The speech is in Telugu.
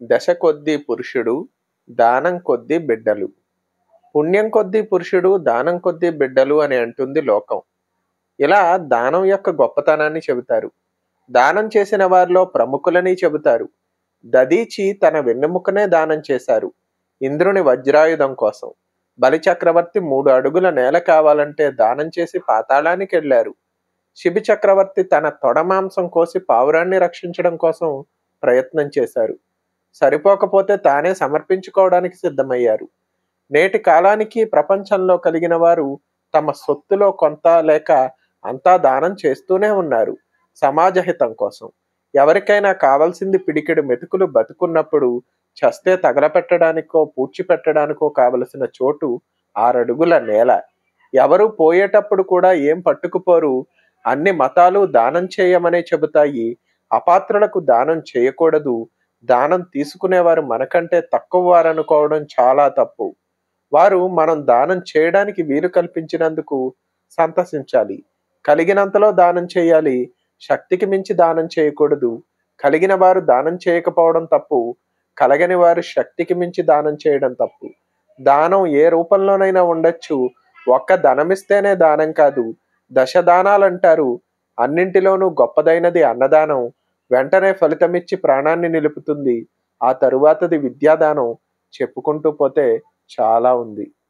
దశ కొద్దీ పురుషుడు దానం కొద్దీ బిడ్డలు పుణ్యం కొద్దీ పురుషుడు దానం కొద్దీ బిడ్డలు అని అంటుంది లోకం ఇలా దానం యొక్క గొప్పతనాన్ని చెబుతారు దానం చేసిన వారిలో ప్రముఖులని చెబుతారు దదీచి తన వెన్నెముకనే దానం చేశారు ఇంద్రుని వజ్రాయుధం కోసం బలిచక్రవర్తి మూడు అడుగుల నేల కావాలంటే దానం చేసి పాతాళానికి వెళ్ళారు శిబి చక్రవర్తి తన తొడ మాంసం కోసి పావురాన్ని రక్షించడం కోసం ప్రయత్నం చేశారు సరిపోకపోతే తానే సమర్పించుకోవడానికి సిద్ధమయ్యారు నేటి కాలానికి ప్రపంచంలో కలిగిన వారు తమ సొత్తులో కొంత లేక అంతా దానం చేస్తూనే ఉన్నారు సమాజ హితం కోసం ఎవరికైనా కావలసింది పిడికెడు మెతుకులు బతుకున్నప్పుడు చస్తే తగలపెట్టడానికో పూడ్చిపెట్టడానికో కావలసిన చోటు ఆరడుగుల నేల ఎవరు పోయేటప్పుడు కూడా ఏం పట్టుకుపోరు అన్ని మతాలు దానం చేయమనే చెబుతాయి అపాత్రులకు దానం చేయకూడదు దానం తీసుకునేవారు మనకంటే తక్కువ వారనుకోవడం చాలా తప్పు వారు మనం దానం చేయడానికి వీలు కల్పించినందుకు సంతసించాలి కలిగినంతలో దానం చేయాలి శక్తికి మించి దానం చేయకూడదు కలిగిన వారు దానం చేయకపోవడం తప్పు కలగని వారు శక్తికి మించి దానం చేయడం తప్పు దానం ఏ రూపంలోనైనా ఉండొచ్చు ఒక్క ధనమిస్తేనే దానం కాదు దశ దానాలు అంటారు అన్నింటిలోనూ గొప్పదైనది అన్నదానం వెంటనే ఫలితమిచ్చి ప్రాణాన్ని నిలుపుతుంది ఆ తరువాతది విద్యాదానం చెప్పుకుంటూ పోతే చాలా ఉంది